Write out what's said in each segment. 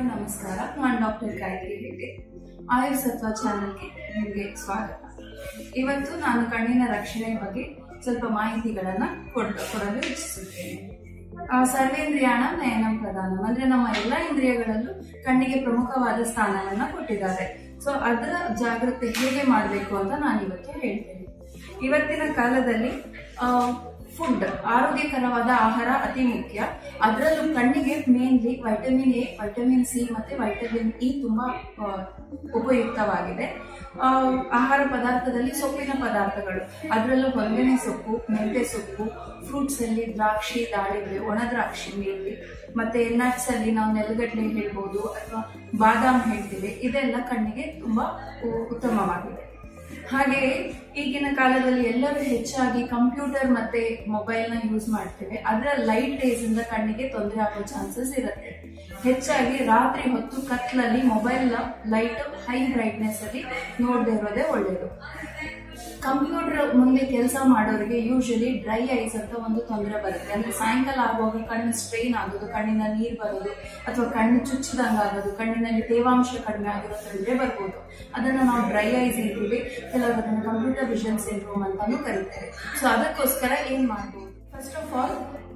ಎಲ್ರಿಗೂ ನಮಸ್ಕಾರ ನಾನು ಡಾಕ್ಟರ್ ಗಾಯತ್ರಿ ಹೆಗ್ಡೆ ಆಯುರ್ಸತ್ವ ಚಾನಲ್ಗೆ ನಿಮಗೆ ಸ್ವಾಗತ ಇವತ್ತು ನಾನು ಕಣ್ಣಿನ ರಕ್ಷಣೆ ಬಗ್ಗೆ ಸ್ವಲ್ಪ ಮಾಹಿತಿಗಳನ್ನ ಕೊಡ್ ಕೊಡಲು ಇಚ್ಛಿಸುತ್ತೇನೆ ಆ, ಸರ್ವೇಂದ್ರಿಯಾಣ ನಯನಂ ಪ್ರಧಾನಂ ಅಂದ್ರೆ ನಮ್ಮ ಎಲ್ಲ ಇಂದ್ರಿಯಗಳಲ್ಲೂ ಕಣ್ಣಿಗೆ ಪ್ರಮುಖವಾದ ಸ್ಥಾನವನ್ನ ಕೊಟ್ಟಿದ್ದಾರೆ ಸೊ ಅದರ ಜಾಗ್ರತೆ ಹೇಗೆ ಮಾಡಬೇಕು ಅಂತ ನಾನು ಇವತ್ತು ಹೇಳ್ತೇನೆ ಇವತ್ತಿನ ಕಾಲದಲ್ಲಿ ಫುಡ್ ಆರೋಗ್ಯಕರವಾದ ಆಹಾರ ಅತಿ ಮುಖ್ಯ ಅದರಲ್ಲೂ ಕಣ್ಣಿಗೆ mainly vitamin A vitamin C ಮತ್ತೆ ವೈಟಮಿನ್ ಇ ತುಂಬಾ ಆ, ಉಪಯುಕ್ತವಾಗಿದೆ ಆ, ಆಹಾರ ಪದಾರ್ಥದಲ್ಲಿ ಸೊಪ್ಪಿನ ಪದಾರ್ಥಗಳು ಅದರಲ್ಲೂ ಹೊಂಗಣೆ ಸೊಪ್ಪು ಮೆಂತ್ಯ ಸೊಪ್ಪು ಫ್ರೂಟ್ಸ್ ಅಲ್ಲಿ ದ್ರಾಕ್ಷಿ ದಾಳಿಂಬೆ ಒಣ ದ್ರಾಕ್ಷಿ ಮೇಲಿ ಮತ್ತೆ ನಟ್ಸ್ ಅಲ್ಲಿ ನಾವು ನೆಲಗಡಲೆ ಹೇಳ್ಬೋದು ಅಥವಾ ಬಾದಾಮ್ ಹೇಳ್ತೀವಿ ಇದೆಲ್ಲ ಕಣ್ಣಿಗೆ ತುಂಬಾ ಉ- ಉತ್ತಮವಾಗಿದೆ ಹಾಗೆಯೇ ಈಗಿನ ಕಾಲದಲ್ಲಿ ಎಲ್ಲರೂ ಹೆಚ್ಚಾಗಿ ಕಂಪ್ಯೂಟರ್ ಮತ್ತೆ ಮೊಬೈಲ್ ನ ಯೂಸ್ ಮಾಡ್ತೇವೆ ಅದರ ಲೈಟ್ ರೇಸ್ ಇಂದ ಕಣ್ಣಿಗೆ ತೊಂದರೆ ಆಗೋ ಚಾನ್ಸಸ್ ಇರುತ್ತೆ ಹೆಚ್ಚಾಗಿ ರಾತ್ರಿ ಹೊತ್ತು ಕತ್ಲಲ್ಲಿ ಮೊಬೈಲ್ ಲೈಟ್ ಹೈ ಬ್ರೈಟ್ನೆಸ್ ಅಲ್ಲಿ ನೋಡದೇ ಇರೋದೇ ಒಳ್ಳೆಯದು ಕಂಪ್ಯೂಟರ್ ಮುಂದೆ ಕೆಲಸ ಮಾಡೋರಿಗೆ ಯೂಶಲಿ ಡ್ರೈ ಐಸ್ ಅಂತ ಒಂದು ತೊಂದರೆ ಬರುತ್ತೆ ಅಂದ್ರೆ ಸಾಯಂಕಾಲ ಆಗುವಾಗ ಕಣ್ಣು ಸ್ಟ್ರೈನ್ ಆಗೋದು ಕಣ್ಣಿನ ನೀರು ಬರೋದು ಅಥವಾ ಕಣ್ಣು ಚುಚ್ಚಿದಂಗ ಆಗೋದು ಕಣ್ಣಿನಲ್ಲಿ ತೇವಾಂಶ ಕಡಿಮೆ ಆಗಿರೋ ತೊಂದರೆ ಬರ್ಬೋದು ಅದನ್ನ ನಾವು ಡ್ರೈ ಐಸ್ ಇರ್ತೀವಿ ಕೆಲವರು ಅದನ್ನ ಕಂಪ್ಯೂಟರ್ ವಿಷನ್ ಸಿಂಡ್ರೋಮ್ ಅಂತಾನು ಕರಿತೇವೆ ಸೊ ಅದಕ್ಕೋಸ್ಕರ ಏನ್ ಮಾಡ್ಬೋದು first of all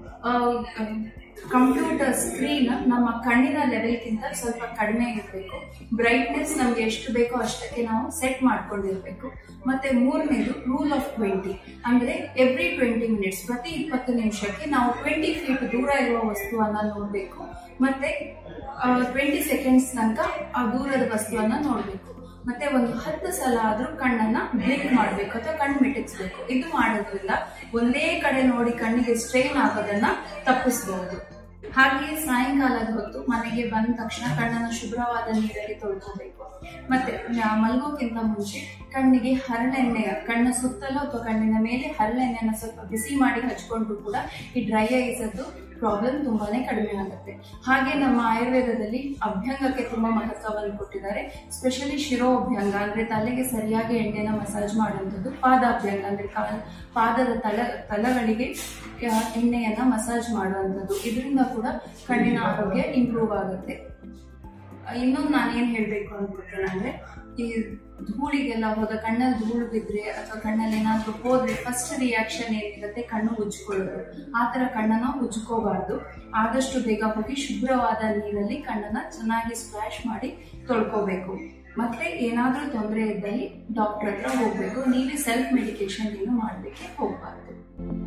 computer screen ನಮ್ಮ ಕಣ್ಣಿನ ಲೆವೆಲ್ಗಿಂತ ಸ್ವಲ್ಪ ಕಡಿಮೆ ಇರಬೇಕು ಬ್ರೈಟ್ನೆಸ್ ನಮ್ಗೆ ಎಷ್ಟು ಬೇಕೋ ಅಷ್ಟಕ್ಕೆ ನಾವು ಸೆಟ್ ಮಾಡ್ಕೊಂಡಿರ್ಬೇಕು ಮತ್ತೆ ಮೂರನೇದು ರೂಲ್ ಆಫ್ ಟ್ವೆಂಟಿ ಅಂದ್ರೆ ಎವ್ರಿ ಟ್ವೆಂಟಿ ಮಿನಿಟ್ಸ್ ಪ್ರತಿ ಇಪ್ಪತ್ತು ನಿಮಿಷಕ್ಕೆ ನಾವು ಟ್ವೆಂಟಿ ಫೀಟ್ ದೂರ ಇರುವ ವಸ್ತುವನ್ನ ನೋಡಬೇಕು ಮತ್ತೆ ಟ್ವೆಂಟಿ ಸೆಕೆಂಡ್ಸ್ ತನಕ ಆ ದೂರದ ವಸ್ತುವನ್ನ ನೋಡಬೇಕು ಮತ್ತೆ ಒಂದು ಹತ್ತು ಸಲ ಆದ್ರೂ ಕಣ್ಣನ್ನ ಬ್ಲಿಂಕ್ ಮಾಡಬೇಕು ಅಥವಾ ಕಣ್ಣು ಮಿಟಕ್ಸ್ಬೇಕು ಇದು ಮಾಡೋದ್ರಿಂದ ಒಂದೇ ಕಡೆ ನೋಡಿ ಕಣ್ಣಿಗೆ ಸ್ಟ್ರೈನ್ ಆಗೋದನ್ನ ತಪ್ಪಿಸಬಹುದು ಹಾಗೆಯೇ ಸಾಯಂಕಾಲದ ಹೊತ್ತು ಮನೆಗೆ ಬಂದ ತಕ್ಷಣ ಕಣ್ಣನ್ನು ಶುಭ್ರವಾದ ನೀರಲ್ಲಿ ತೊಳ್ಕೋಬೇಕು ಮತ್ತೆ ನ- ಮಲಗೋಕ್ಕಿಂತ ಮುಂಚೆ ಕಣ್ಣಿಗೆ ಹರಳೆಣ್ಣೆಯ ಕಣ್ಣ ಸುತ್ತಲೂ ಅಥವಾ ಕಣ್ಣಿನ ಮೇಲೆ ಹರಳೆಣ್ಣೆನ ಸ್ವಲ್ಪ ಬಿಸಿ ಮಾಡಿ ಹಚ್ಕೊಂಡ್ರು ಕೂಡ ಈ ಡ್ರೈ ಐಸ್ ಅದು ಪ್ರಾಬ್ಲಮ್ ತುಂಬಾನೇ ಕಡಿಮೆ ಆಗುತ್ತೆ ಹಾಗೆ ನಮ್ಮ ಆಯುರ್ವೇದದಲ್ಲಿ ಅಭ್ಯಂಗಕ್ಕೆ ತುಂಬಾ ಮಹತ್ವವನ್ನು ಕೊಟ್ಟಿದ್ದಾರೆ ಸ್ಪೆಷಲಿ ಶಿರೋ ಅಭ್ಯಂಗ ಅಂದ್ರೆ ತಲೆಗೆ ಸರಿಯಾಗಿ ಎಣ್ಣೆನ ಮಸಾಜ್ ಮಾಡುವಂಥದ್ದು ಪಾದಾಭ್ಯಂಗ ಅಂದ್ರೆ ಕಾಲ್ ಪಾದದ ತಲ ತಲಗಳಿಗೆ ಆ, ಎಣ್ಣೆಯನ್ನ ಮಸಾಜ್ ಮಾಡುವಂಥದ್ದು ಇದರಿಂದ ಕೂಡ ಕಣ್ಣಿನ ಆರೋಗ್ಯ ಇಂಪ್ರೂವ್ ಆಗುತ್ತೆ ಇನ್ನೊಂದು ನಾನೇನ್ ಹೇಳ್ಬೇಕು ಅನ್ಕೊಳ್ತೇನೆ ಅಂದ್ರೆ ಈ ಧೂಳಿಗೆಲ್ಲ ಹೋದ ಕಣ್ಣಲ್ಲಿ ಧೂಳು ಬಿದ್ರೆ ಅಥವಾ ಕಣ್ಣಲ್ಲಿ ಏನಾದ್ರೂ ಹೋದ್ರೆ ಫಸ್ಟ್ ರಿಯಾಕ್ಷನ್ ಏನಿರುತ್ತೆ ಕಣ್ಣು ಉಜ್ಕೊಳ್ಳೋದು ಆ ತರ ಕಣ್ಣನ್ನ ಉಜ್ಕೋಬಾರ್ದು ಆದಷ್ಟು ಬೇಗ ಹೋಗಿ ಶುಭ್ರವಾದ ನೀರಲ್ಲಿ ಕಣ್ಣನ್ನ ಚೆನ್ನಾಗಿ ಸ್ಪ್ಲಾಶ್ ಮಾಡಿ ತೊಳ್ಕೋಬೇಕು ಮತ್ತೆ ಏನಾದ್ರೂ ತೊಂದರೆ ಇದ್ದಲ್ಲಿ ಡಾಕ್ಟರ್ ಹತ್ರ ಹೋಗ್ಬೇಕು ನೀವೇ ಸೆಲ್ಫ್ ಮೆಡಿಕೇಶನ್ ಏನು ಮಾಡ್ಲಿಕ್ಕೆ ಹೋಗ್ಬಾರ್ದು